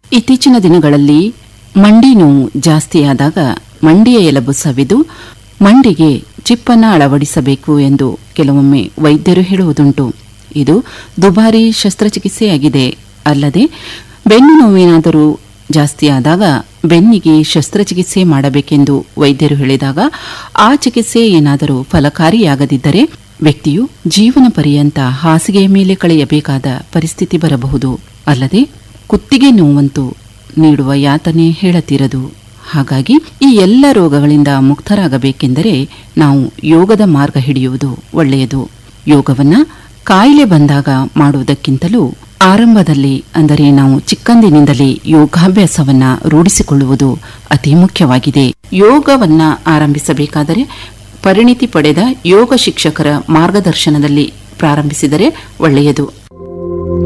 ಇತ್ತೀಚಿನ ದಿನಗಳಲ್ಲಿ ಮಂಡಿ ನೋವು ಜಾಸ್ತಿಯಾದಾಗ ಮಂಡಿಯ ಎಲಬು ಸವಿದು ಮಂಡಿಗೆ ಚಿಪ್ಪನ್ನ ಅಳವಡಿಸಬೇಕು ಎಂದು ಕೆಲವೊಮ್ಮೆ ವೈದ್ಯರು ಹೇಳುವುದುಂಟು ಇದು ದುಬಾರಿ ಶಸ್ತ್ರಚಿಕಿತ್ಸೆಯಾಗಿದೆ ಅಲ್ಲದೆ ಬೆನ್ನು ನೋವೇನಾದರೂ ಜಾಸ್ತಿಯಾದಾಗ ಬೆನ್ನಿಗೆ ಶಸ್ತ್ರಚಿಕಿತ್ಸೆ ಮಾಡಬೇಕೆಂದು ವೈದ್ಯರು ಹೇಳಿದಾಗ ಆ ಚಿಕಿತ್ಸೆ ಏನಾದರೂ ಫಲಕಾರಿಯಾಗದಿದ್ದರೆ ವ್ಯಕ್ತಿಯು ಜೀವನ ಪರ್ಯಂತ ಹಾಸಿಗೆಯ ಮೇಲೆ ಕಳೆಯಬೇಕಾದ ಪರಿಸ್ಥಿತಿ ಬರಬಹುದು ಅಲ್ಲದೆ ಕುತ್ತಿಗೆ ನೋವಂತೂ ನೀಡುವ ಯಾತನೆ ಹೇಳತಿರದು ಹಾಗಾಗಿ ಈ ಎಲ್ಲ ರೋಗಗಳಿಂದ ಮುಕ್ತರಾಗಬೇಕೆಂದರೆ ನಾವು ಯೋಗದ ಮಾರ್ಗ ಹಿಡಿಯುವುದು ಒಳ್ಳೆಯದು ಯೋಗವನ್ನ ಕಾಯಿಲೆ ಬಂದಾಗ ಮಾಡುವುದಕ್ಕಿಂತಲೂ ಆರಂಭದಲ್ಲಿ ಅಂದರೆ ನಾವು ಚಿಕ್ಕಂದಿನಿಂದಲೇ ಯೋಗಾಭ್ಯಾಸವನ್ನ ರೂಢಿಸಿಕೊಳ್ಳುವುದು ಅತಿ ಮುಖ್ಯವಾಗಿದೆ ಯೋಗವನ್ನ ಆರಂಭಿಸಬೇಕಾದರೆ ಪರಿಣಿತಿ ಪಡೆದ ಯೋಗ ಶಿಕ್ಷಕರ ಮಾರ್ಗದರ್ಶನದಲ್ಲಿ ಪ್ರಾರಂಭಿಸಿದರೆ ಒಳ್ಳೆಯದು